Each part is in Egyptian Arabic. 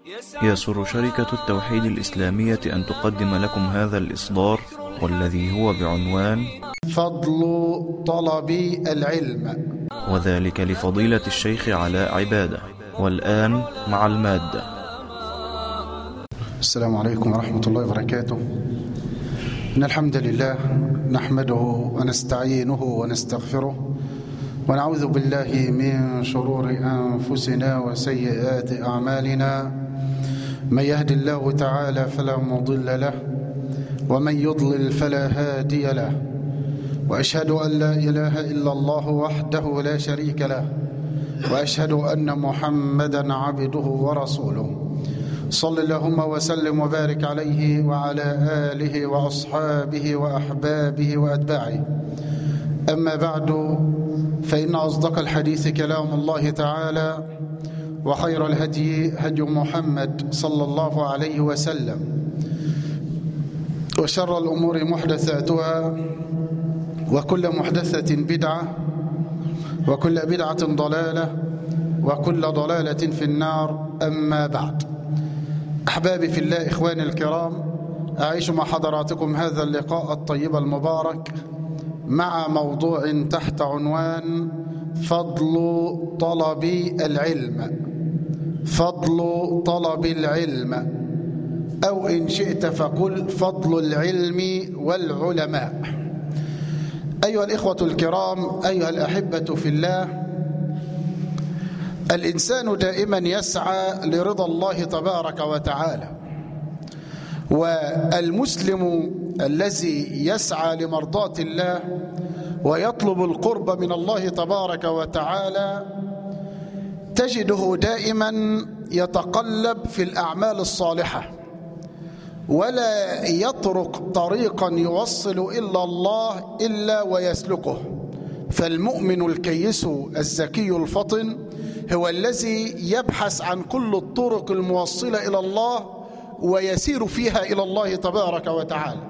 يسر شركة التوحيد الإسلامية أن تقدم لكم هذا الإصدار والذي هو بعنوان فضل طلب العلم وذلك لفضيلة الشيخ علاء عبادة والآن مع المادة السلام عليكم ورحمة الله وبركاته إن الحمد لله نحمده ونستعينه ونستغفره ونعوذ بالله من شرور أنفسنا وسيئات أعمالنا من يهد الله تعالى فلا مضل له ومن يضلل فلا هادي له وأشهد أن لا إله إلا الله وحده لا شريك له وأشهد أن محمدا عبده ورسوله صل اللهم وسلم وبارك عليه وعلى آله وأصحابه وأحبابه وأتباعه أما بعد فإن أصدق الحديث كلام الله تعالى وخير الهدي هدي محمد صلى الله عليه وسلم وشر الأمور محدثاتها وكل محدثة بدعة وكل بدعة ضلالة وكل ضلالة في النار أما بعد أحبابي في الله إخواني الكرام أعيش مع حضراتكم هذا اللقاء الطيب المبارك مع موضوع تحت عنوان فضل طلب العلم فضل طلب العلم أو إن شئت فقل فضل العلم والعلماء أيها الإخوة الكرام أيها الأحبة في الله الإنسان دائما يسعى لرضا الله تبارك وتعالى والمسلم الذي يسعى لمرضاة الله ويطلب القرب من الله تبارك وتعالى تجده دائما يتقلب في الأعمال الصالحة ولا يطرق طريقا يوصل إلا الله إلا ويسلكه فالمؤمن الكيس الزكي الفطن هو الذي يبحث عن كل الطرق الموصلة إلى الله ويسير فيها إلى الله تبارك وتعالى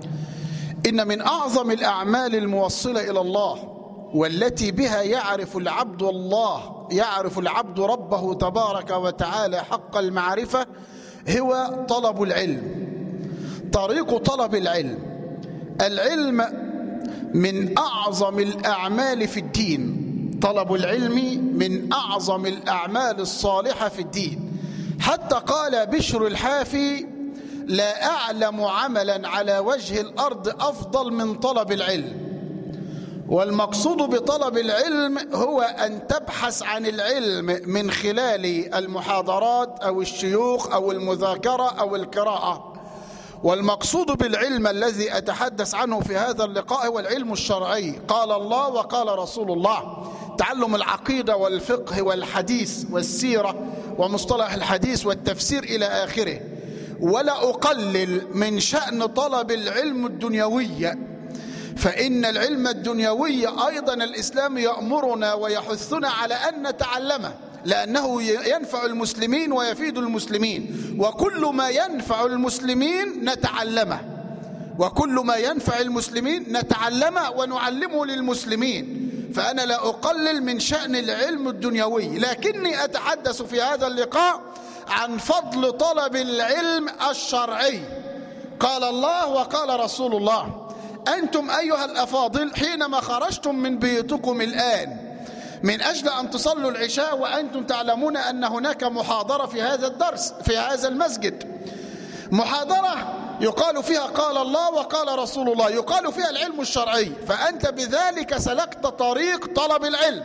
إن من أعظم الأعمال الموصلة إلى الله والتي بها يعرف العبد الله يعرف العبد ربه تبارك وتعالى حق المعرفة هو طلب العلم طريق طلب العلم العلم من أعظم الأعمال في الدين طلب العلم من أعظم الأعمال الصالحة في الدين حتى قال بشر الحافي لا أعلم عملا على وجه الأرض أفضل من طلب العلم والمقصود بطلب العلم هو أن تبحث عن العلم من خلال المحاضرات أو الشيوخ أو المذاكرة أو القراءة والمقصود بالعلم الذي أتحدث عنه في هذا اللقاء هو العلم الشرعي قال الله وقال رسول الله تعلم العقيدة والفقه والحديث والسيرة ومصطلح الحديث والتفسير إلى آخره ولا أقلل من شأن طلب العلم الدنيوي فإن العلم الدنيوي أيضا الإسلام يأمرنا ويحثنا على أن نتعلمه لأنه ينفع المسلمين ويفيد المسلمين وكل ما ينفع المسلمين نتعلمه وكل ما ينفع المسلمين نتعلمه ونعلمه للمسلمين فأنا لا أقلل من شأن العلم الدنيوي لكني أتحدث في هذا اللقاء عن فضل طلب العلم الشرعي قال الله وقال رسول الله أنتم أيها الأفاضل حينما خرجتم من بيوتكم الآن من أجل أن تصلوا العشاء وأنتم تعلمون أن هناك محاضرة في هذا الدرس في هذا المسجد محاضرة يقال فيها قال الله وقال رسول الله يقال فيها العلم الشرعي فأنت بذلك سلكت طريق طلب العلم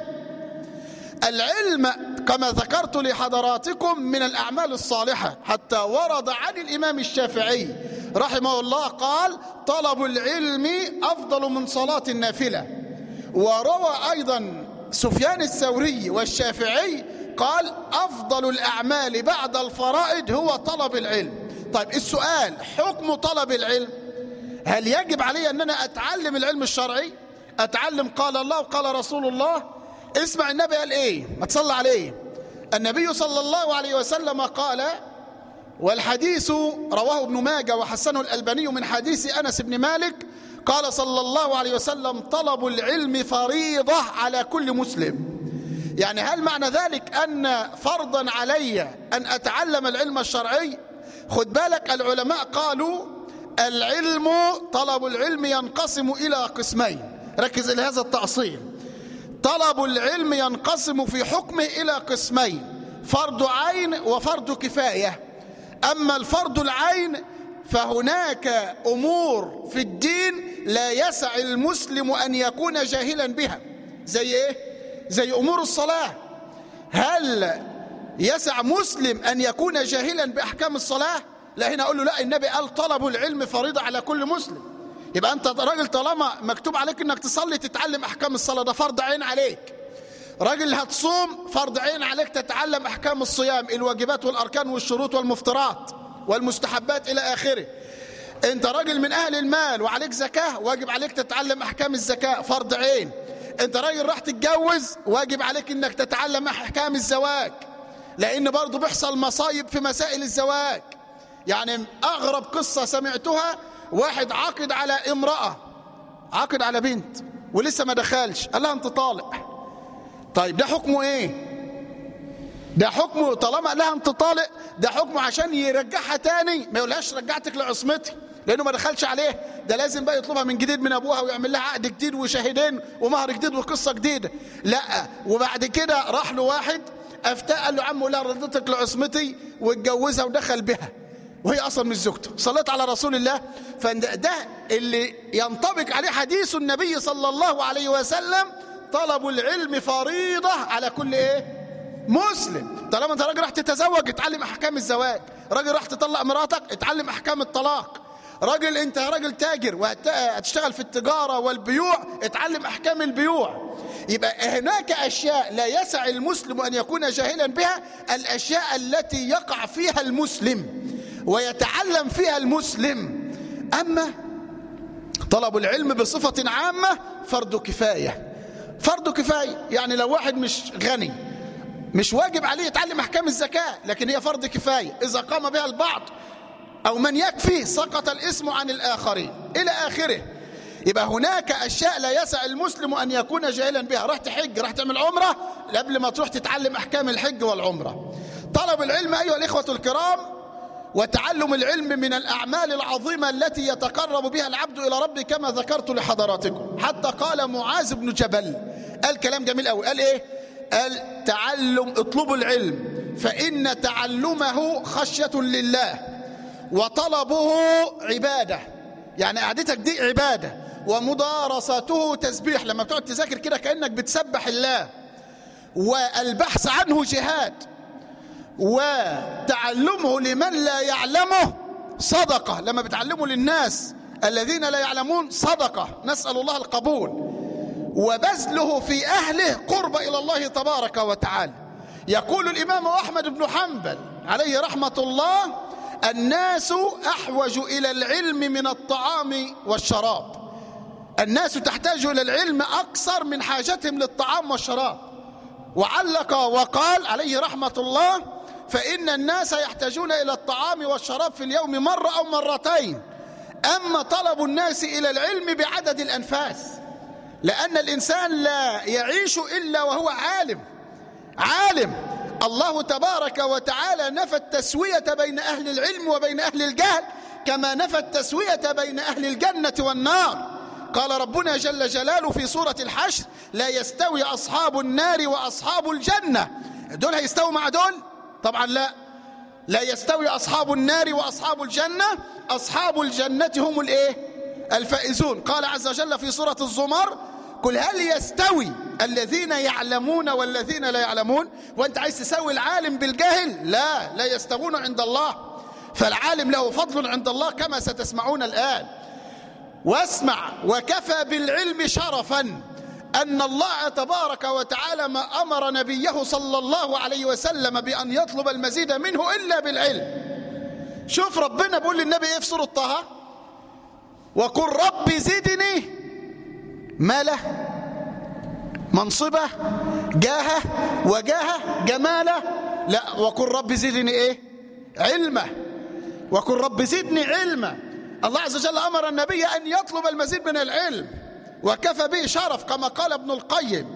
العلم كما ذكرت لحضراتكم من الأعمال الصالحة حتى ورد عن الإمام الشافعي رحمه الله قال طلب العلم أفضل من صلاة النافلة وروى أيضا سفيان الثوري والشافعي قال أفضل الأعمال بعد الفرائض هو طلب العلم طيب السؤال حكم طلب العلم هل يجب علي أن أنا أتعلم العلم الشرعي أتعلم قال الله وقال رسول الله اسمع النبي قال إيه ما تصلى عليه النبي صلى الله عليه وسلم قال والحديث رواه ابن ماجه وحسنه الألباني من حديث أنس بن مالك قال صلى الله عليه وسلم طلب العلم فريضة على كل مسلم يعني هل معنى ذلك أن فرضا علي أن أتعلم العلم الشرعي خد بالك العلماء قالوا العلم طلب العلم ينقسم إلى قسمين ركز إلى هذا التأصيل طلب العلم ينقسم في حكمه إلى قسمين فرض عين وفرض كفاية أما الفرض العين فهناك أمور في الدين لا يسع المسلم أن يكون جاهلا بها زي إيه؟ زي أمور الصلاة هل يسع مسلم أن يكون جاهلا بأحكام الصلاة لا هنا أقول له لا النبي قال طلب العلم فريضة على كل مسلم يبقى أنت راجل طالما مكتوب عليك أنك تصلي تتعلم أحكام الصلاة ده فرض عين عليك راجل هتصوم فرض عين عليك تتعلم أحكام الصيام الواجبات والأركان والشروط والمفطرات والمستحبات إلى آخره أنت راجل من أهل المال وعليك زكاة واجب عليك تتعلم أحكام الزكاة فرض عين أنت راجل راح تتجوز واجب عليك أنك تتعلم أحكام الزواج لأن برضه بيحصل مصايب في مسائل الزواج يعني أغرب قصة سمعتها واحد عقد على امرأة عقد على بنت ولسه ما دخلش قال لها أنت طالق طيب ده حكمه إيه ده حكمه طالما قال لها أنت طالق ده حكمه عشان يرجعها تاني ما يقولهاش رجعتك لعصمتي لأنه ما دخلش عليه ده لازم بقى يطلبها من جديد من أبوها ويعمل لها عقد جديد وشاهدين ومهر جديد وقصة جديدة لا وبعد كده راح له واحد أفتاء قال له عمو لا رضيتك لعصمتي واتجوزها ودخل بها وهي أصلا مش زوجته صليت على رسول الله فده اللي ينطبق عليه حديث النبي صلى الله عليه وسلم طلب العلم فريضة على كل إيه مسلم طالما انت راجل راح تتزوج اتعلم احكام الزواج راجل راح تطلق مراتك اتعلم احكام الطلاق راجل انت راجل تاجر وهتشتغل في التجارة والبيوع اتعلم احكام البيوع يبقى هناك اشياء لا يسع المسلم ان يكون جاهلا بها الاشياء التي يقع فيها المسلم ويتعلم فيها المسلم اما طلب العلم بصفة عامة فرض كفاية فرض كفاية يعني لو واحد مش غني مش واجب عليه يتعلم احكام الزكاة لكن هي فرض كفاية اذا قام بها البعض او من يكفي سقط الاسم عن الاخرين الى اخره يبقى هناك اشياء لا يسع المسلم ان يكون جاهلا بها راح تحج راح تعمل عمره قبل ما تروح تتعلم احكام الحج والعمره طلب العلم ايها الاخوه الكرام وتعلم العلم من الاعمال العظيمه التي يتقرب بها العبد الى ربه كما ذكرت لحضراتكم حتى قال معاذ بن جبل قال كلام جميل قوي قال ايه قال تعلم اطلبوا العلم فان تعلمه خشيه لله وطلبه عباده يعني قعدتك دي عباده ومدارسته تسبيح لما بتقعد تذاكر كده كانك بتسبح الله والبحث عنه جهاد وتعلمه لمن لا يعلمه صدقه لما بتعلمه للناس الذين لا يعلمون صدقه نسال الله القبول وبذله في اهله قرب الى الله تبارك وتعالى يقول الامام احمد بن حنبل عليه رحمه الله الناس احوج الى العلم من الطعام والشراب الناس تحتاج الى العلم اكثر من حاجتهم للطعام والشراب وعلق وقال عليه رحمه الله فان الناس يحتاجون الى الطعام والشراب في اليوم مره او مرتين اما طلب الناس الى العلم بعدد الانفاس لان الانسان لا يعيش الا وهو عالم عالم الله تبارك وتعالى نفى التسوية بين أهل العلم وبين أهل الجهل كما نفى التسوية بين أهل الجنة والنار قال ربنا جل جلاله في سورة الحشر لا يستوي أصحاب النار وأصحاب الجنة دول هيستووا مع دول طبعا لا لا يستوي أصحاب النار وأصحاب الجنة أصحاب الجنة هم الإيه الفائزون قال عز وجل في سورة الزمر قل هل يستوي الذين يعلمون والذين لا يعلمون وانت عايز تسوي العالم بالجاهل لا لا يستوون عند الله فالعالم له فضل عند الله كما ستسمعون الآن واسمع وكفى بالعلم شرفا أن الله تبارك وتعالى ما أمر نبيه صلى الله عليه وسلم بأن يطلب المزيد منه إلا بالعلم شوف ربنا بيقول للنبي ايه في سورة طه وقل رب زدني ماله منصبه جاهه وجاهه جماله لا وقل رب زدني ايه علمه وقل رب زدني علما الله عز وجل امر النبي ان يطلب المزيد من العلم وكفى به شرف كما قال ابن القيم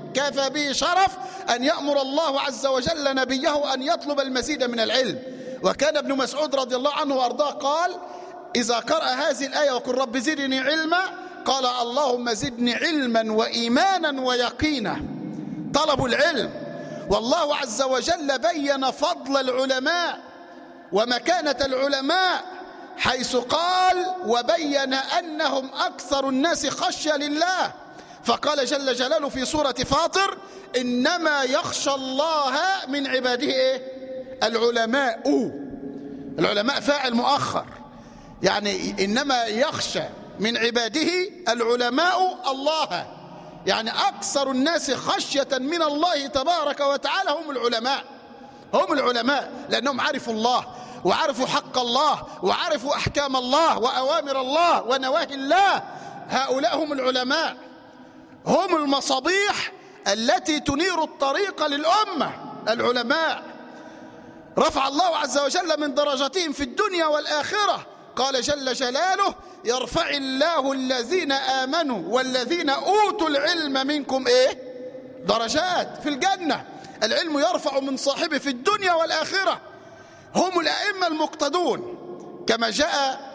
كفى به شرف أن يأمر الله عز وجل نبيه أن يطلب المزيد من العلم وكان ابن مسعود رضي الله عنه وأرضاه قال إذا قرأ هذه الآية وقل رب زدني علما قال اللهم زدني علما وإيمانا ويقينا طلب العلم والله عز وجل بين فضل العلماء ومكانة العلماء حيث قال وبين أنهم أكثر الناس خشية لله فقال جل جلاله في سورة فاطر إنما يخشى الله من عباده إيه؟ العلماء العلماء فاعل مؤخر يعني إنما يخشى من عباده العلماء الله يعني أكثر الناس خشية من الله تبارك وتعالى هم العلماء هم العلماء لأنهم عرفوا الله وعرفوا حق الله وعرفوا أحكام الله وأوامر الله ونواهي الله هؤلاء هم العلماء هم المصابيح التي تنير الطريق للأمة العلماء رفع الله عز وجل من درجتهم في الدنيا والآخرة قال جل جلاله يرفع الله الذين آمنوا والذين أوتوا العلم منكم إيه درجات في الجنة العلم يرفع من صاحبه في الدنيا والآخرة هم الأئمة المقتدون كما جاء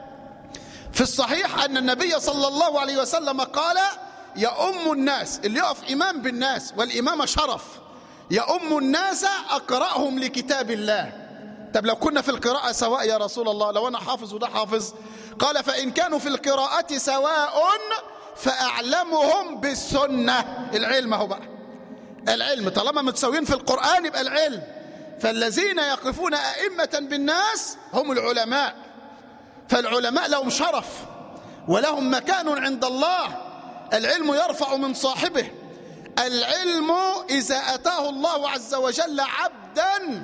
في الصحيح أن النبي صلى الله عليه وسلم قال يؤم الناس اللي يقف إمام بالناس والإمامة شرف يؤم الناس أقرأهم لكتاب الله طب لو كنا في القراءة سواء يا رسول الله لو أنا حافظ وده حافظ قال فإن كانوا في القراءة سواء فأعلمهم بالسنة العلم هو بقى العلم طالما متساويين في القرآن يبقى العلم فالذين يقفون أئمة بالناس هم العلماء فالعلماء لهم شرف ولهم مكان عند الله العلم يرفع من صاحبه العلم إذا أتاه الله عز وجل عبدا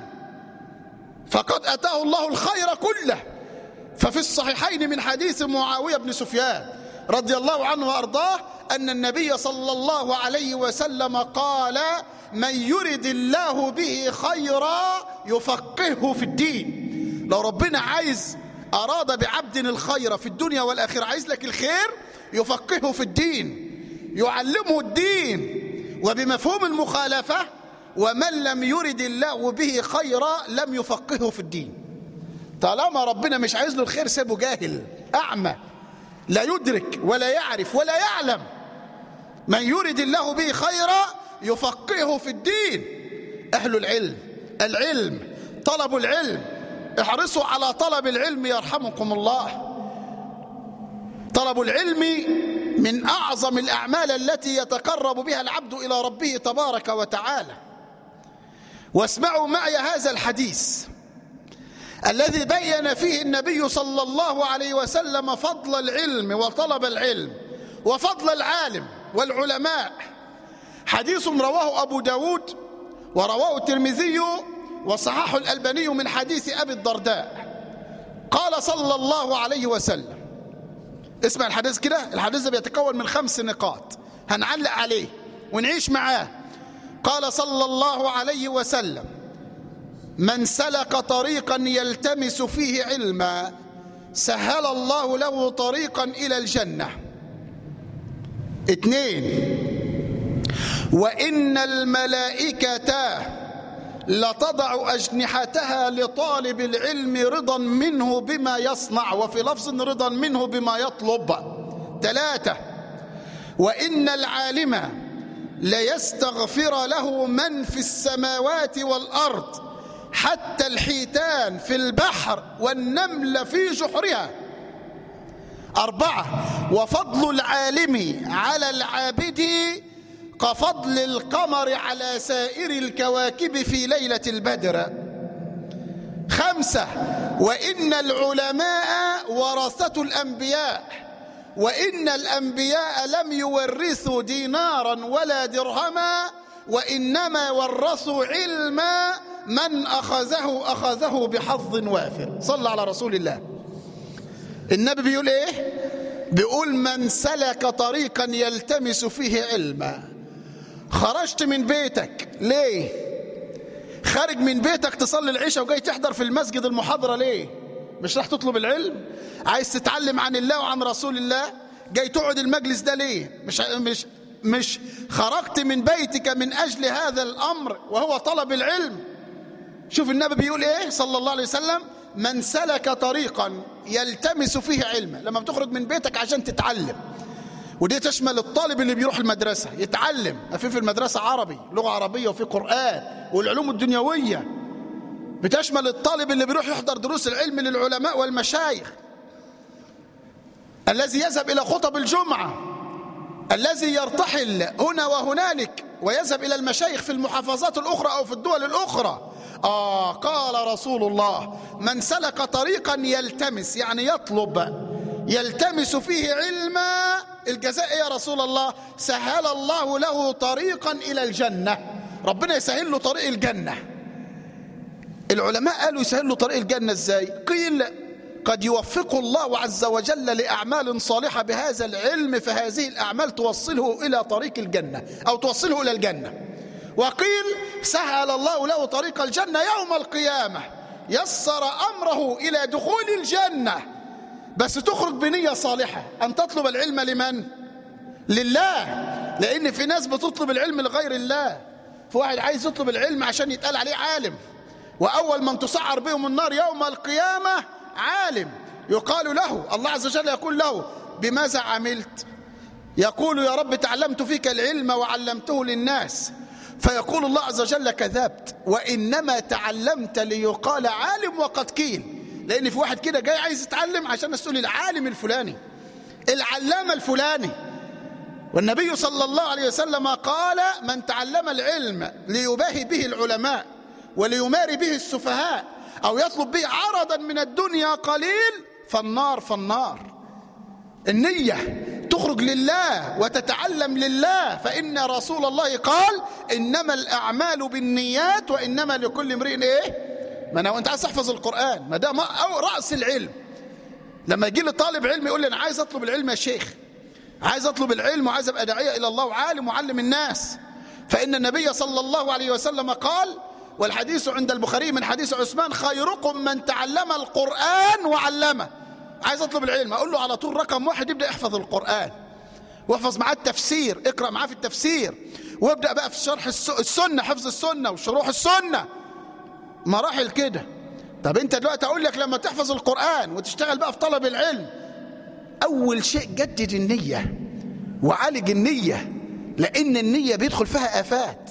فقد أتاه الله الخير كله ففي الصحيحين من حديث معاوية بن سفيان رضي الله عنه وأرضاه أن النبي صلى الله عليه وسلم قال من يرد الله به خيرا يفقهه في الدين لو ربنا عايز أراد بعبد الخير في الدنيا والآخرة عايز لك الخير يفقهه في الدين يعلمه الدين وبمفهوم المخالفة ومن لم يرد الله به خيرا لم يفقهه في الدين طالما ربنا مش عايز له الخير سيبه جاهل أعمى لا يدرك ولا يعرف ولا يعلم من يرد الله به خيرا يفقهه في الدين أهل العلم العلم طلب العلم احرصوا على طلب العلم يرحمكم الله طلب العلم من أعظم الأعمال التي يتقرب بها العبد إلى ربه تبارك وتعالى واسمعوا معي هذا الحديث الذي بين فيه النبي صلى الله عليه وسلم فضل العلم وطلب العلم وفضل العالم والعلماء حديث رواه أبو داود ورواه الترمذي وصححه الألباني من حديث أبي الدرداء قال صلى الله عليه وسلم اسمع الحديث كده الحديث ده بيتكون من خمس نقاط هنعلق عليه ونعيش معاه قال صلى الله عليه وسلم من سلك طريقا يلتمس فيه علما سهل الله له طريقا إلى الجنة اثنين وإن الملائكة لتضع أجنحتها لطالب العلم رضا منه بما يصنع وفي لفظ رضا منه بما يطلب ثلاثة وإن العالم ليستغفر له من في السماوات والأرض حتى الحيتان في البحر والنمل في جحرها أربعة وفضل العالم على العابد كفضل القمر على سائر الكواكب في ليلة البدر خمسة وإن العلماء ورثة الأنبياء وإن الأنبياء لم يورثوا دينارا ولا درهما وإنما ورثوا علما من أخذه أخذه بحظ وافر صلى على رسول الله النبي بيقول إيه بيقول من سلك طريقا يلتمس فيه علما خرجت من بيتك ليه خارج من بيتك تصلي العشاء وجاي تحضر في المسجد المحاضرة ليه مش راح تطلب العلم عايز تتعلم عن الله وعن رسول الله جاي تقعد المجلس ده ليه مش مش مش خرجت من بيتك من أجل هذا الأمر وهو طلب العلم شوف النبي بيقول إيه صلى الله عليه وسلم من سلك طريقا يلتمس فيه علما لما بتخرج من بيتك عشان تتعلم ودي تشمل الطالب اللي بيروح المدرسة يتعلم ما في في المدرسة عربي لغة عربية وفي قرآن والعلوم الدنيوية بتشمل الطالب اللي بيروح يحضر دروس العلم للعلماء والمشايخ الذي يذهب إلى خطب الجمعة الذي يرتحل هنا وهنالك ويذهب إلى المشايخ في المحافظات الأخرى أو في الدول الأخرى آه قال رسول الله من سلك طريقا يلتمس يعني يطلب يلتمس فيه علما الجزاء يا رسول الله سهل الله له طريقا إلى الجنة ربنا يسهل له طريق الجنة العلماء قالوا يسهل له طريق الجنة ازاي قيل قد يوفق الله عز وجل لأعمال صالحة بهذا العلم فهذه الأعمال توصله إلى طريق الجنة أو توصله إلى الجنة وقيل سهل الله له طريق الجنة يوم القيامة يسر أمره إلى دخول الجنة بس تخرج بنية صالحة أن تطلب العلم لمن؟ لله لأن في ناس بتطلب العلم لغير الله في واحد عايز يطلب العلم عشان يتقال عليه عالم وأول من تسعر بهم النار يوم القيامة عالم يقال له الله عز وجل يقول له بماذا عملت يقول يا رب تعلمت فيك العلم وعلمته للناس فيقول الله عز وجل كذبت وإنما تعلمت ليقال عالم وقد كيل لأن في واحد كده جاي عايز يتعلم عشان تقول العالم الفلاني العلامة الفلاني والنبي صلى الله عليه وسلم قال من تعلم العلم ليباهي به العلماء وليماري به السفهاء أو يطلب به عرضا من الدنيا قليل فالنار فالنار النية تخرج لله وتتعلم لله فإن رسول الله قال إنما الأعمال بالنيات وإنما لكل امرئ إيه ما أنا وأنت عايز تحفظ القرآن ما ده أو رأس العلم لما يجي لي طالب علم يقول لي أنا عايز أطلب العلم يا شيخ عايز أطلب العلم وعايز أبقى داعية إلى الله وعالم وعلم الناس فإن النبي صلى الله عليه وسلم قال والحديث عند البخاري من حديث عثمان خيركم من تعلم القرآن وعلمه عايز اطلب العلم اقول له على طول رقم واحد يبدا يحفظ القرآن واحفظ معاه التفسير اقرا معاه في التفسير وابدا بقى في شرح السنه حفظ السنه وشروح السنه مراحل كده طب انت دلوقتي اقول لك لما تحفظ القرآن وتشتغل بقى في طلب العلم اول شيء جدد النية وعالج النية لان النية بيدخل فيها افات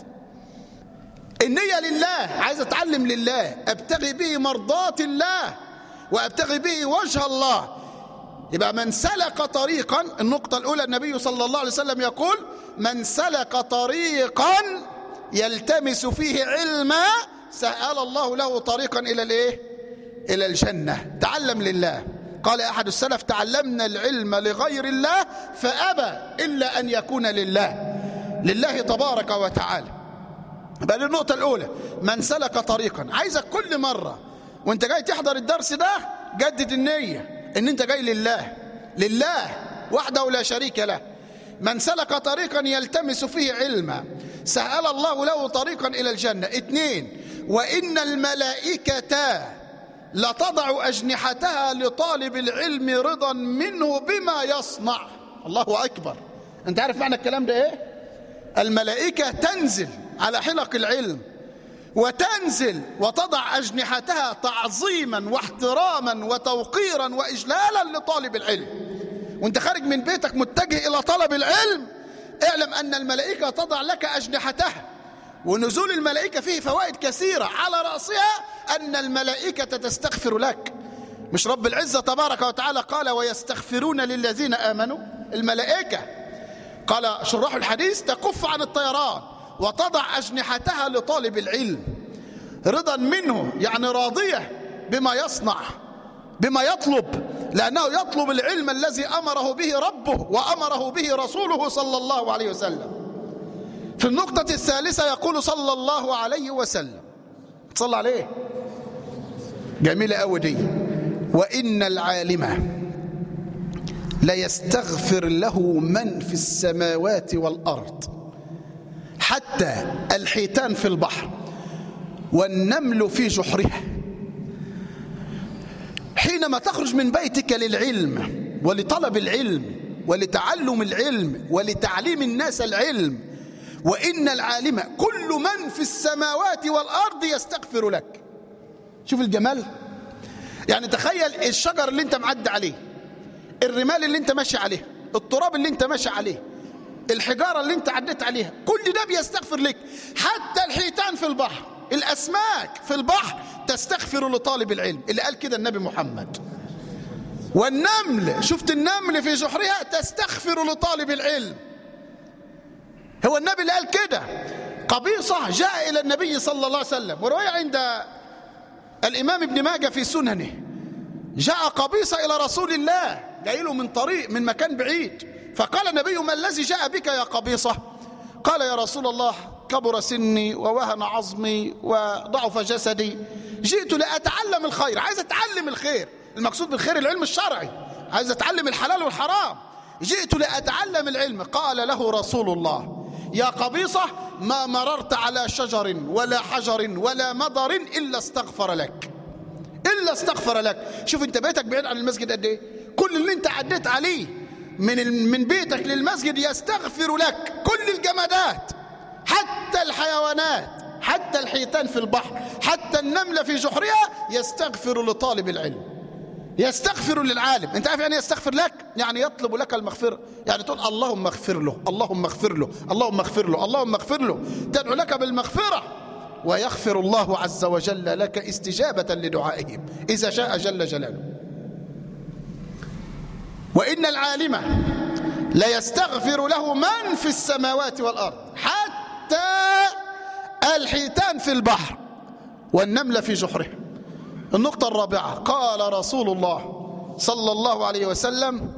النية لله عايز اتعلم لله ابتغي به مرضات الله وابتغي به وجه الله يبقى من سلك طريقا النقطة الأولى النبي صلى الله عليه وسلم يقول من سلك طريقا يلتمس فيه علما سأل الله له طريقا إلى الإيه؟ إلى الجنة تعلم لله قال أحد السلف تعلمنا العلم لغير الله فأبى إلا أن يكون لله لله تبارك وتعالى بقى النقطة الأولى من سلك طريقا عايزك كل مرة وانت جاي تحضر الدرس ده جدد النية ان انت جاي لله لله وحده لا شريك له من سلك طريقا يلتمس فيه علما سهل الله له طريقا إلى الجنة اثنين وإن الملائكة لتضع أجنحتها لطالب العلم رضا منه بما يصنع الله أكبر أنت عارف معنى الكلام ده إيه؟ الملائكة تنزل على حلق العلم وتنزل وتضع أجنحتها تعظيما واحتراما وتوقيرا وإجلالا لطالب العلم وانت خارج من بيتك متجه إلى طلب العلم اعلم أن الملائكة تضع لك أجنحتها ونزول الملائكة فيه فوائد كثيرة على رأسها أن الملائكة تستغفر لك مش رب العزة تبارك وتعالى قال ويستغفرون للذين آمنوا الملائكة قال شراح الحديث تكف عن الطيران وتضع أجنحتها لطالب العلم رضا منه يعني راضية بما يصنع بما يطلب لأنه يطلب العلم الذي أمره به ربه وأمره به رسوله صلى الله عليه وسلم في النقطة الثالثة يقول صلى الله عليه وسلم صلى عليه جميلة أوي دي وإن العالم ليستغفر له من في السماوات والأرض حتى الحيتان في البحر والنمل في جحرها حينما تخرج من بيتك للعلم ولطلب العلم ولتعلم العلم ولتعليم الناس العلم وإن العالم كل من في السماوات والأرض يستغفر لك شوف الجمال يعني تخيل الشجر اللي انت معدي عليه الرمال اللي انت ماشي عليها التراب اللي انت ماشي عليه الحجارة اللي انت عديت عليها كل ده بيستغفر لك حتى الحيتان في البحر الأسماك في البحر تستغفر لطالب العلم اللي قال كده النبي محمد والنمل شفت النمل في جحرها تستغفر لطالب العلم هو النبي اللي قال كده قبيصة جاء إلى النبي صلى الله عليه وسلم ورواية عند الإمام ابن ماجه في سننه جاء قبيصة إلى رسول الله جاي له من طريق من مكان بعيد فقال النبي ما الذي جاء بك يا قبيصة قال يا رسول الله كبر سني ووهن عظمي وضعف جسدي جئت لأتعلم الخير عايز أتعلم الخير المقصود بالخير العلم الشرعي عايز أتعلم الحلال والحرام جئت لأتعلم العلم قال له رسول الله يا قبيصة ما مررت على شجر ولا حجر ولا مضر إلا استغفر لك إلا استغفر لك شوف انت بيتك بعيد عن المسجد قد ايه كل اللي انت عديت عليه من من بيتك للمسجد يستغفر لك كل الجمادات حتى الحيوانات حتى الحيتان في البحر حتى النملة في جحرها يستغفر لطالب العلم يستغفر للعالم انت عارف يعني يستغفر لك يعني يطلب لك المغفرة يعني تقول اللهم اغفر له اللهم اغفر له اللهم اغفر له اللهم اغفر له تدعو لك بالمغفرة ويغفر الله عز وجل لك استجابة لدعائهم إذا شاء جل جلاله وإن العالم لا يستغفر له من في السماوات والأرض حتى الحيتان في البحر والنملة في جحره النقطة الرابعة قال رسول الله صلى الله عليه وسلم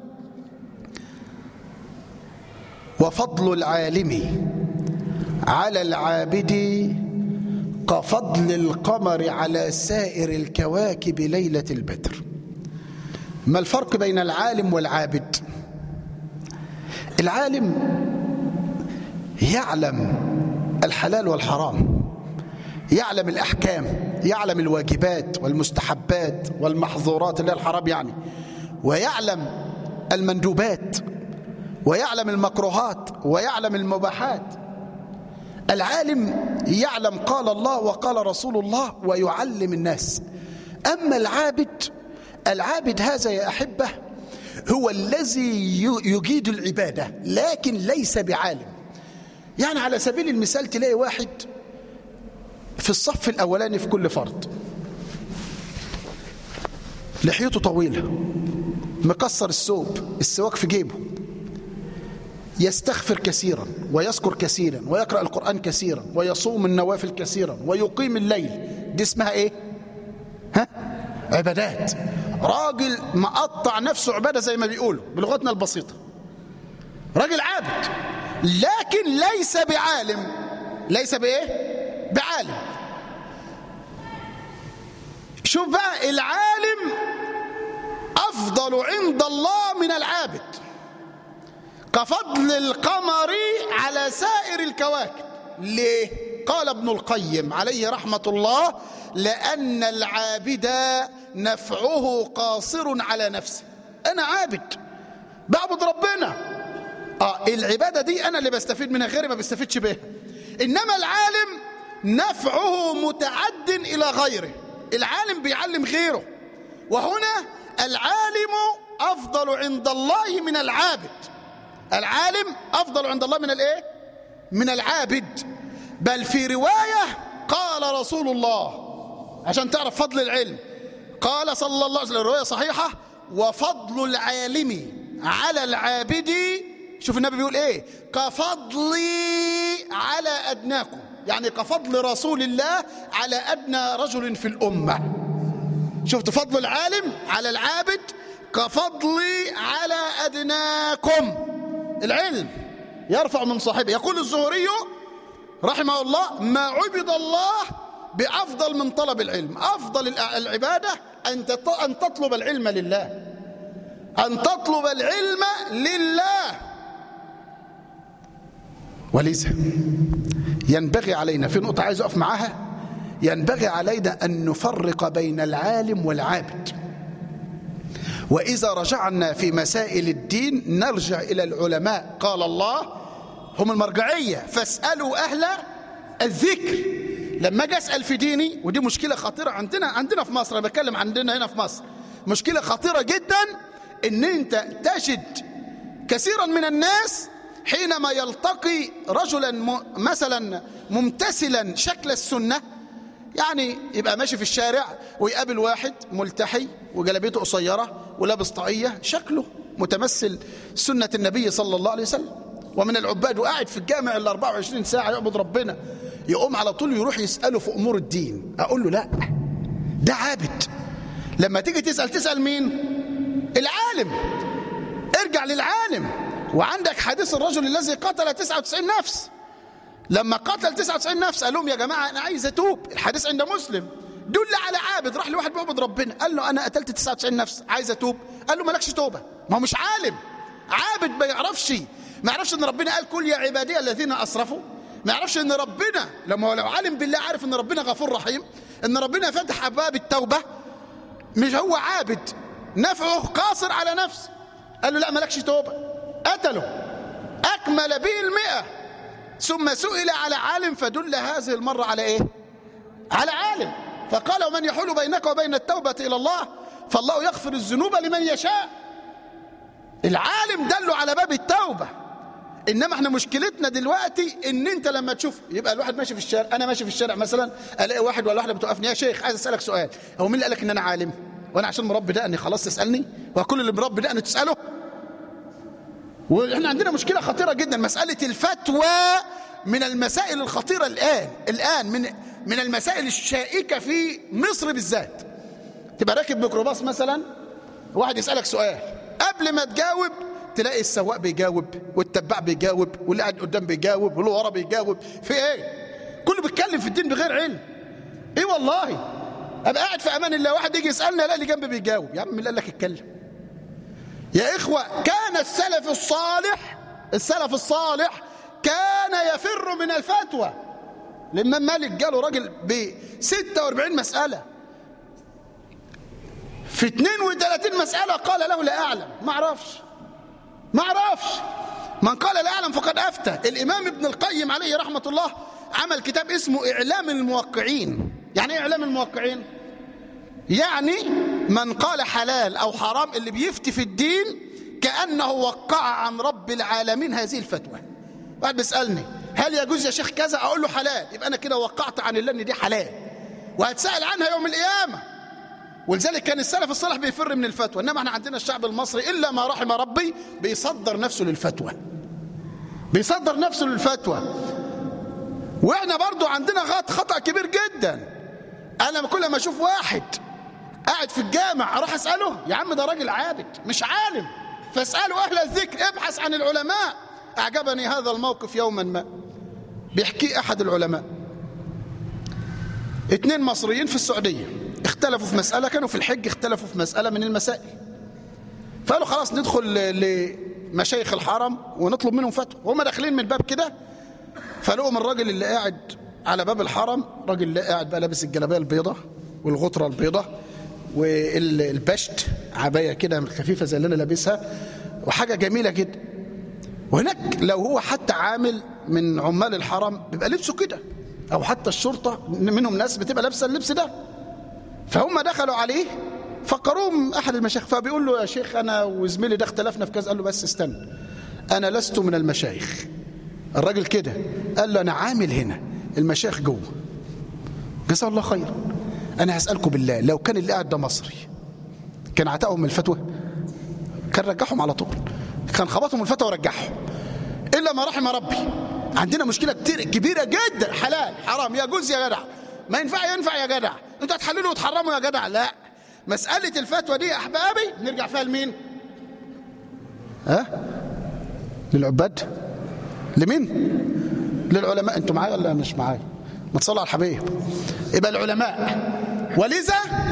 وفضل العالم على العابد كفضل القمر على سائر الكواكب ليلة البدر ما الفرق بين العالم والعابد العالم يعلم الحلال والحرام يعلم الأحكام يعلم الواجبات والمستحبات والمحظورات اللي هي الحرام يعني ويعلم المندوبات ويعلم المكروهات ويعلم المباحات العالم يعلم قال الله وقال رسول الله ويعلم الناس أما العابد العابد هذا يا أحبة هو الذي يجيد العبادة لكن ليس بعالم يعني على سبيل المثال تلاقي واحد في الصف الأولاني في كل فرد لحيته طويلة مكسر الثوب السواك في جيبه يستغفر كثيرا ويذكر كثيرا ويقرأ القرآن كثيرا ويصوم النوافل كثيرا ويقيم الليل دي اسمها ايه ها عبادات راجل مقطع نفسه عبادة زي ما بيقولوا بلغتنا البسيطة راجل عابد لكن ليس بعالم ليس بايه بعالم شوف بقى العالم أفضل عند الله من العابد كفضل القمر على سائر الكواكب ليه؟ قال ابن القيم عليه رحمة الله لأن العابد نفعه قاصر على نفسه أنا عابد بعبد ربنا آه العبادة دي أنا اللي بستفيد منها غيري ما بستفيدش بيها إنما العالم نفعه متعد إلى غيره العالم بيعلم غيره وهنا العالم أفضل عند الله من العابد العالم أفضل عند الله من الإيه؟ من العابد بل في رواية قال رسول الله عشان تعرف فضل العلم قال صلى الله عليه وسلم رواية صحيحة وفضل العالم على العابد شوف النبي بيقول ايه كفضلي على أدناكم يعني كفضل رسول الله على أدنى رجل في الأمة شفت فضل العالم على العابد كفضلي على أدناكم العلم يرفع من صاحبه يقول الزهري رحمه الله ما عبد الله بأفضل من طلب العلم أفضل العبادة أن تطلب العلم لله أن تطلب العلم لله ولذا ينبغي علينا في نقطة عايز أقف معاها ينبغي علينا أن نفرق بين العالم والعابد وإذا رجعنا في مسائل الدين نرجع إلى العلماء قال الله هم المرجعية فاسألوا أهل الذكر لما أجي أسأل في ديني ودي مشكلة خطيرة عندنا عندنا في مصر أنا بتكلم عندنا هنا في مصر مشكلة خطيرة جدا إن أنت تجد كثيرا من الناس حينما يلتقي رجلا م- مثلا ممتثلا شكل السنة يعني يبقى ماشي في الشارع ويقابل واحد ملتحي وجلبيته قصيرة ولابس طاقية شكله متمثل سنة النبي صلى الله عليه وسلم ومن العباد وقاعد في الجامع ال 24 ساعة يعبد ربنا يقوم على طول يروح يسأله في أمور الدين أقول له لا ده عابد لما تيجي تسأل تسأل مين العالم ارجع للعالم وعندك حديث الرجل الذي قتل 99 نفس لما قتل 99 نفس قال لهم يا جماعة أنا عايز أتوب الحديث عند مسلم دل على عابد راح لواحد بيعبد ربنا قال له أنا قتلت 99 نفس عايز أتوب قال له مالكش توبة ما هو مش عالم عابد ما يعرفش ما يعرفش ان ربنا قال كل يا عبادي الذين اسرفوا ما يعرفش ان ربنا لما هو لو عالم بالله عارف ان ربنا غفور رحيم ان ربنا فتح ابواب التوبه مش هو عابد نفعه قاصر على نفسه قال له لا مالكش توبه قتله اكمل به المئة ثم سئل على عالم فدل هذه المره على ايه على عالم فقال ومن يحول بينك وبين التوبه الى الله فالله يغفر الذنوب لمن يشاء العالم دله على باب التوبه انما احنا مشكلتنا دلوقتي ان انت لما تشوف يبقى الواحد ماشي في الشارع انا ماشي في الشارع مثلا الاقي واحد ولا واحده بتوقفني يا شيخ عايز اسالك سؤال هو مين اللي قال لك ان انا عالم وانا عشان مربي دقني خلاص تسالني وكل اللي مربي دقني تساله واحنا عندنا مشكله خطيره جدا مساله الفتوى من المسائل الخطيره الان الان من من المسائل الشائكه في مصر بالذات تبقى راكب ميكروباص مثلا واحد يسالك سؤال قبل ما تجاوب تلاقي السواق بيجاوب والتباع بيجاوب واللي قاعد قدام بيجاوب واللي ورا بيجاوب في ايه كله بيتكلم في الدين بغير علم ايه والله ابقى قاعد في امان الله واحد يجي يسالني الاقي اللي جنبي بيجاوب يا عم مين اللي قال لك اتكلم يا إخوة كان السلف الصالح السلف الصالح كان يفر من الفتوى الإمام مالك جاله راجل ب 46 مسألة في 32 مسألة قال له لا أعلم ما أعرفش ما أعرفش من قال لا أعلم فقد أفتى الإمام ابن القيم عليه رحمة الله عمل كتاب اسمه إعلام الموقعين يعني إيه إعلام الموقعين يعني من قال حلال أو حرام اللي بيفتي في الدين كأنه وقع عن رب العالمين هذه الفتوى واحد بيسألني هل يجوز يا شيخ كذا أقول له حلال يبقى أنا كده وقعت عن الله إن دي حلال وهتسأل عنها يوم القيامة ولذلك كان السلف الصالح بيفر من الفتوى إنما احنا عندنا الشعب المصري إلا ما رحم ربي بيصدر نفسه للفتوى بيصدر نفسه للفتوى واحنا برضو عندنا غلط خطأ كبير جدا انا كل ما اشوف واحد قاعد في الجامع اروح اساله يا عم ده راجل عابد مش عالم فاساله اهل الذكر ابحث عن العلماء اعجبني هذا الموقف يوما ما بيحكي احد العلماء اتنين مصريين في السعوديه اختلفوا في مساله كانوا في الحج اختلفوا في مساله من المسائل فقالوا خلاص ندخل لمشايخ الحرم ونطلب منهم فتوى وهم داخلين من الباب كده فلقوا الراجل اللي قاعد على باب الحرم راجل قاعد بقى لابس الجلابيه البيضة والغطرة البيضة والبشت عباية كده خفيفة زي اللي أنا لابسها وحاجة جميلة جدا وهناك لو هو حتى عامل من عمال الحرم بيبقى لبسه كده أو حتى الشرطة منهم ناس بتبقى لابسة اللبس ده فهم دخلوا عليه فقروهم أحد المشايخ فبيقول له يا شيخ أنا وزميلي ده اختلفنا في كذا قال له بس استنى أنا لست من المشايخ الراجل كده قال له أنا عامل هنا المشايخ جوه جزاه الله خيرا انا هسالكم بالله لو كان اللي قاعد ده مصري كان عتقهم من الفتوى كان رجعهم على طول كان خبطهم الفتوى ورجعهم الا ما رحم ربي عندنا مشكله كتير كبيره جدا حلال حرام يجوز يا جدع ما ينفع ينفع يا جدع انتوا هتحللوا وتحرموا يا جدع لا مساله الفتوى دي يا احبابي نرجع فيها لمين ها للعباد لمين للعلماء انتوا معايا ولا مش معايا ما تصلوا على الحبيب يبقى العلماء ولذا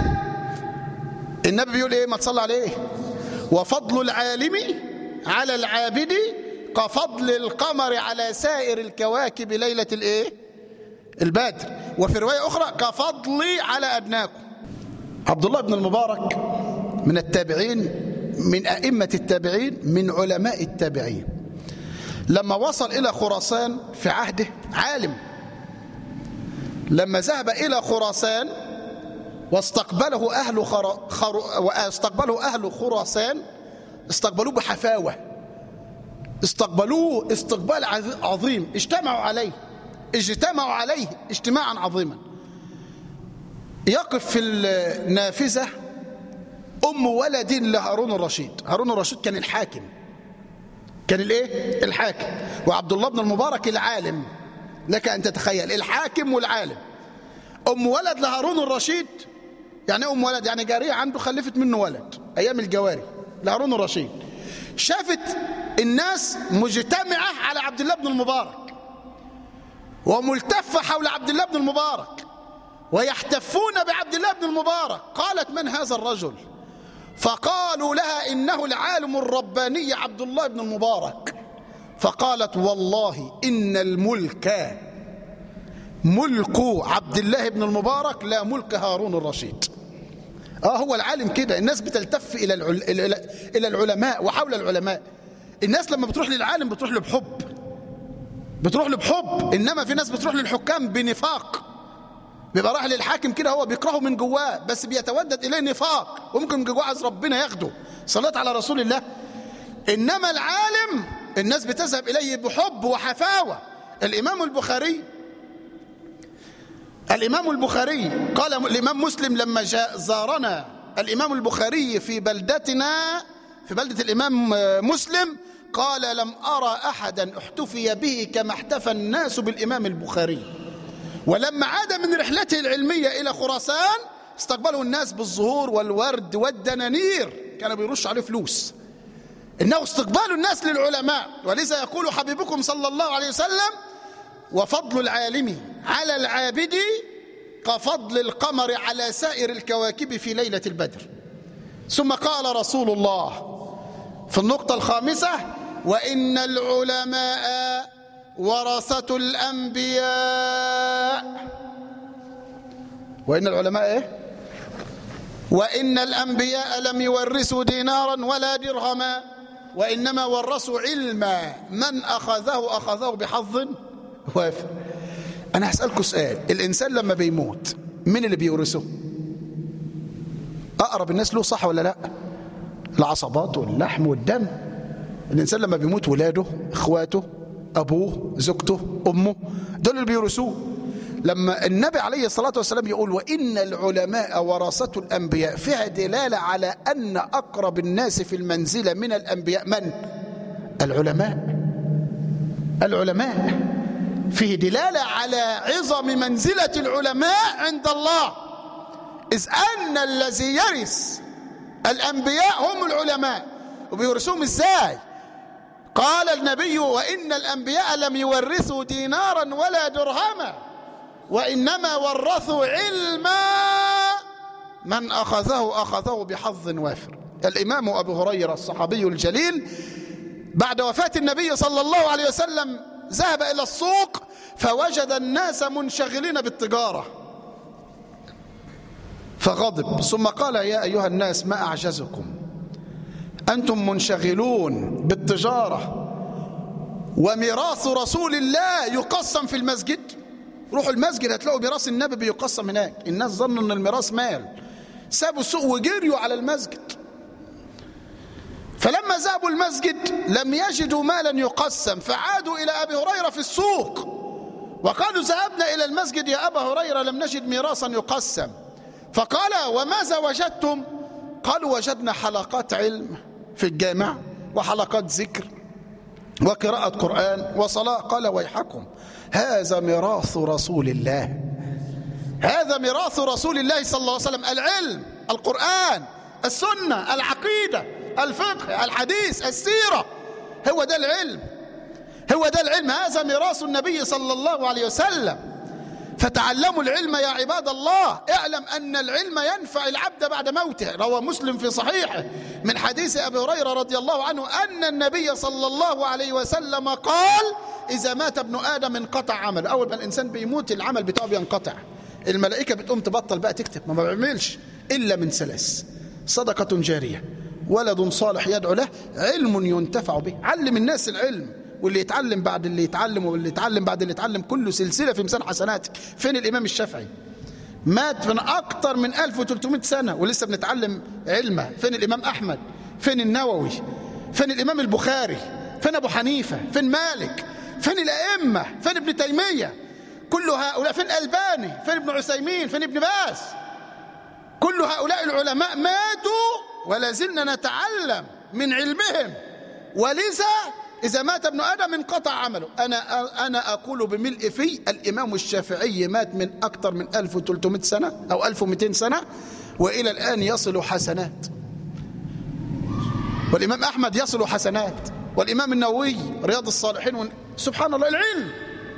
النبي بيقول ايه ما تصلى عليه وفضل العالم على العابد كفضل القمر على سائر الكواكب ليلة الايه البدر وفي رواية أخرى كفضلي على أدناكم عبد الله بن المبارك من التابعين من أئمة التابعين من علماء التابعين لما وصل إلى خراسان في عهده عالم لما ذهب إلى خراسان واستقبله أهل خر... خر... واستقبله أهل خراسان استقبلوه بحفاوة استقبلوه استقبال عظيم اجتمعوا عليه اجتمعوا عليه اجتماعا عظيما يقف في النافذة أم ولد لهارون الرشيد هارون الرشيد كان الحاكم كان الايه الحاكم وعبد الله بن المبارك العالم لك أن تتخيل الحاكم والعالم أم ولد لهارون الرشيد يعني أم ولد يعني جارية عنده خلفت منه ولد أيام الجواري لهارون الرشيد شافت الناس مجتمعة على عبد الله بن المبارك وملتفة حول عبد الله بن المبارك ويحتفون بعبد الله بن المبارك قالت من هذا الرجل فقالوا لها إنه العالم الرباني عبد الله بن المبارك فقالت والله إن الملك ملك عبد الله بن المبارك لا ملك هارون الرشيد آه هو العالم كده الناس بتلتف إلى, العل... إلى العلماء وحول العلماء الناس لما بتروح للعالم بتروح له بحب بتروح له بحب إنما في ناس بتروح للحكام بنفاق بيبقى راح للحاكم كده هو بيكرهه من جواه بس بيتودد إليه نفاق وممكن من جواه عايز ربنا ياخده صلاة على رسول الله إنما العالم الناس بتذهب إليه بحب وحفاوة الإمام البخاري الإمام البخاري قال الإمام مسلم لما جاء زارنا الإمام البخاري في بلدتنا في بلدة الإمام مسلم قال لم أرى أحدا احتفي به كما احتفى الناس بالإمام البخاري ولما عاد من رحلته العلمية إلى خراسان استقبله الناس بالزهور والورد والدنانير كانوا بيرش عليه فلوس إنه استقبال الناس للعلماء ولذا يقول حبيبكم صلى الله عليه وسلم وفضل العالم على العابد كفضل القمر على سائر الكواكب في ليلة البدر ثم قال رسول الله في النقطة الخامسة وإن العلماء ورثة الأنبياء وإن العلماء إيه؟ وإن الأنبياء لم يورثوا دينارا ولا درهما وإنما ورثوا علما من أخذه أخذه بحظ وافر أنا هسألكم سؤال الإنسان لما بيموت مين اللي بيورثه أقرب الناس له صح ولا لا العصبات واللحم والدم الإنسان لما بيموت ولاده إخواته أبوه زوجته أمه دول اللي بيورثوه لما النبي عليه الصلاة والسلام يقول وإن العلماء ورثة الأنبياء فيها دلالة على أن أقرب الناس في المنزلة من الأنبياء من؟ العلماء العلماء فيه دلالة على عظم منزلة العلماء عند الله إذ أن الذي يرث الأنبياء هم العلماء وبيورثوهم إزاي قال النبي وإن الأنبياء لم يورثوا دينارا ولا درهما وإنما ورثوا علما من أخذه أخذه بحظ وافر الإمام أبو هريرة الصحابي الجليل بعد وفاة النبي صلى الله عليه وسلم ذهب إلى السوق فوجد الناس منشغلين بالتجارة فغضب ثم قال يا أيها الناس ما أعجزكم أنتم منشغلون بالتجارة وميراث رسول الله يقسم في المسجد روحوا المسجد هتلاقوا ميراث النبي بيقسم هناك الناس ظنوا ان الميراث مال سابوا السوق وجريوا على المسجد فلما ذهبوا المسجد لم يجدوا مالا يقسم فعادوا إلى أبي هريرة في السوق وقالوا ذهبنا إلى المسجد يا أبا هريرة لم نجد ميراثا يقسم فقال وماذا وجدتم قالوا وجدنا حلقات علم في الجامع وحلقات ذكر وقراءة قرآن وصلاة قال ويحكم هذا ميراث رسول الله هذا ميراث رسول الله صلى الله عليه وسلم العلم القرآن السنة العقيدة الفقه الحديث السيرة هو ده العلم هو ده العلم هذا ميراث النبي صلى الله عليه وسلم فتعلموا العلم يا عباد الله اعلم أن العلم ينفع العبد بعد موته روى مسلم في صحيحه من حديث أبي هريرة رضي الله عنه أن النبي صلى الله عليه وسلم قال إذا مات ابن آدم انقطع عمل أول ما الإنسان بيموت العمل بتاعه بينقطع الملائكة بتقوم تبطل بقى تكتب ما بيعملش إلا من ثلاث صدقة جارية ولد صالح يدعو له علم ينتفع به علم الناس العلم واللي يتعلم بعد اللي يتعلم واللي يتعلم بعد اللي يتعلم كله سلسلة في ميزان حسناتك فين الإمام الشافعي مات من أكثر من 1300 سنة ولسه بنتعلم علمه فين الإمام أحمد فين النووي فين الإمام البخاري فين أبو حنيفة فين مالك فين الأئمة فين ابن تيمية كل هؤلاء فين ألباني فين ابن عثيمين فين ابن باز كل هؤلاء العلماء ماتوا ولا زلنا نتعلم من علمهم ولذا إذا مات ابن آدم انقطع عمله أنا أنا أقول بملء في الإمام الشافعي مات من أكثر من 1300 سنة أو 1200 سنة وإلى الآن يصل حسنات والإمام أحمد يصل حسنات والإمام النووي رياض الصالحين سبحان الله العلم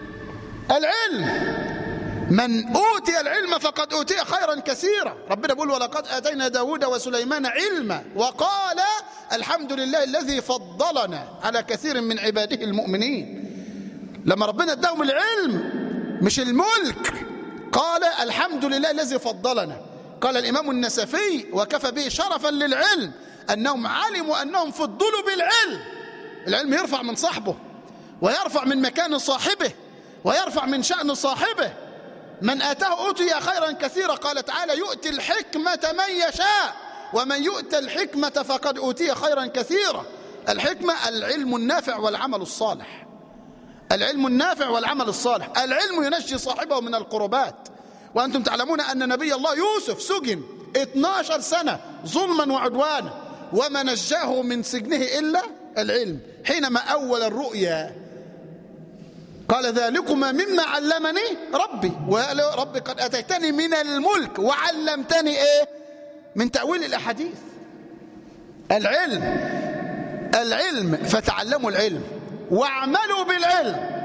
العلم من أوتي العلم فقد أوتي خيرا كثيرا ربنا بيقول ولقد آتينا داود وسليمان علما وقال الحمد لله الذي فضلنا على كثير من عباده المؤمنين لما ربنا اداهم العلم مش الملك قال الحمد لله الذي فضلنا قال الإمام النسفي وكفى به شرفا للعلم أنهم علموا أنهم فضلوا بالعلم العلم يرفع من صاحبه ويرفع من مكان صاحبه ويرفع من شأن صاحبه من آتاه أوتي خيرا كثيرا قال تعالى يؤتي الحكمة من يشاء ومن يؤتى الحكمة فقد أوتي خيرا كثيرا الحكمة العلم النافع والعمل الصالح العلم النافع والعمل الصالح العلم ينجي صاحبه من القربات وأنتم تعلمون أن نبي الله يوسف سجن 12 سنة ظلما وعدوانا وما نجاه من سجنه إلا العلم حينما أول الرؤيا قال ذلكما مما علمني ربي وقال ربي قد أتيتني من الملك وعلمتني إيه من تأويل الأحاديث العلم العلم فتعلموا العلم واعملوا بالعلم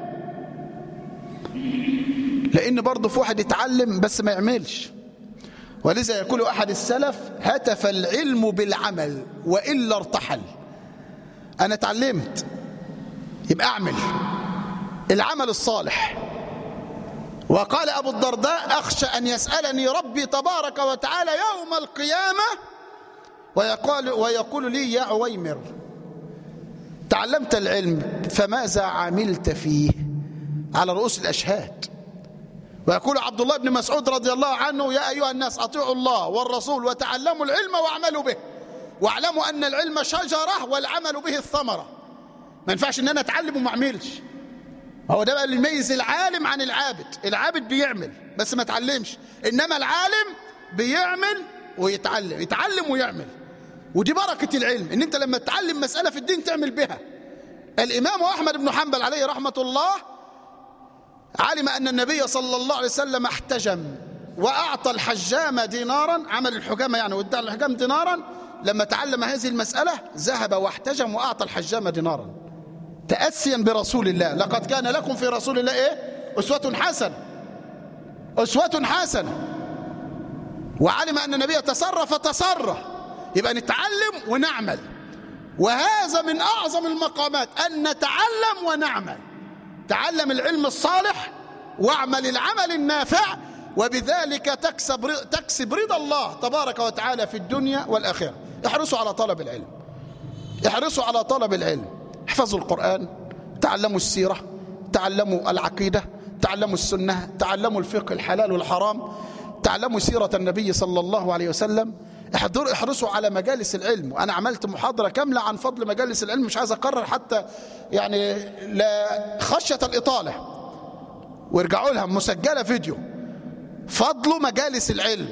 لأن برضه في واحد يتعلم بس ما يعملش ولذا يقول أحد السلف هتف العلم بالعمل وإلا ارتحل أنا اتعلمت يبقى أعمل العمل الصالح وقال أبو الدرداء أخشى أن يسألني ربي تبارك وتعالى يوم القيامة ويقول, ويقول لي يا عويمر تعلمت العلم فماذا عملت فيه على رؤوس الأشهاد ويقول عبد الله بن مسعود رضي الله عنه يا أيها الناس أطيعوا الله والرسول وتعلموا العلم واعملوا به واعلموا أن العلم شجرة والعمل به الثمرة ما ينفعش ان انا اتعلم وما اعملش هو ده بقى اللي يميز العالم عن العابد العابد بيعمل بس ما اتعلمش انما العالم بيعمل ويتعلم يتعلم ويعمل ودي بركة العلم ان انت لما تتعلم مسألة في الدين تعمل بها الامام احمد بن حنبل عليه رحمة الله علم ان النبي صلى الله عليه وسلم احتجم واعطى الحجام دينارا عمل الحجامة يعني وادى الحجام دينارا لما تعلم هذه المسألة ذهب واحتجم واعطى الحجام دينارا تأسيا برسول الله لقد كان لكم في رسول الله ايه أسوة حسنة أسوة حسنة وعلم أن النبي تصرف تصرف يبقى نتعلم ونعمل وهذا من أعظم المقامات أن نتعلم ونعمل تعلم العلم الصالح واعمل العمل النافع وبذلك تكسب تكسب رضا الله تبارك وتعالى في الدنيا والآخرة احرصوا على طلب العلم احرصوا على طلب العلم احفظوا القرآن تعلموا السيرة تعلموا العقيدة تعلموا السنة تعلموا الفقه الحلال والحرام تعلموا سيرة النبي صلى الله عليه وسلم احضروا احرصوا على مجالس العلم وانا عملت محاضرة كاملة عن فضل مجالس العلم مش عايز اكرر حتى يعني لا خشية الإطالة وارجعوا لها مسجلة فيديو فضل مجالس العلم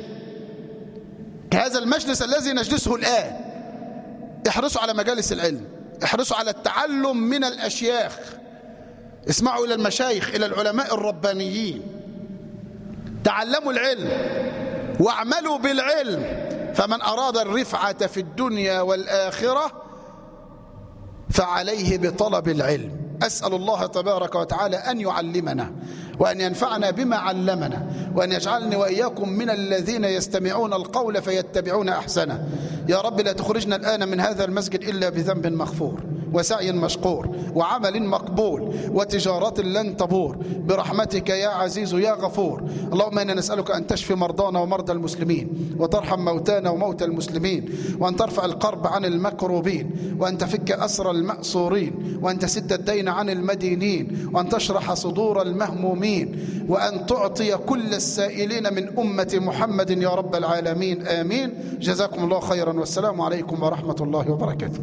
هذا المجلس الذي نجلسه الآن احرصوا على مجالس العلم احرصوا على التعلم من الأشياخ اسمعوا إلى المشايخ إلى العلماء الربانيين تعلموا العلم واعملوا بالعلم فمن أراد الرفعة في الدنيا والآخرة فعليه بطلب العلم أسأل الله تبارك وتعالى أن يعلمنا وأن ينفعنا بما علمنا وأن يجعلني وإياكم من الذين يستمعون القول فيتبعون أحسنه يا رب لا تخرجنا الآن من هذا المسجد إلا بذنب مغفور وسعي مشكور وعمل مقبول وتجارة لن تبور برحمتك يا عزيز يا غفور اللهم إنا نسألك أن تشفي مرضانا ومرضى المسلمين وترحم موتانا وموتى المسلمين وأن ترفع القرب عن المكروبين وأن تفك أسر المأسورين وأن تسد الدين عن المدينين وأن تشرح صدور المهمومين وأن تعطي كل السائلين من أمة محمد يا رب العالمين آمين جزاكم الله خيرا والسلام عليكم ورحمة الله وبركاته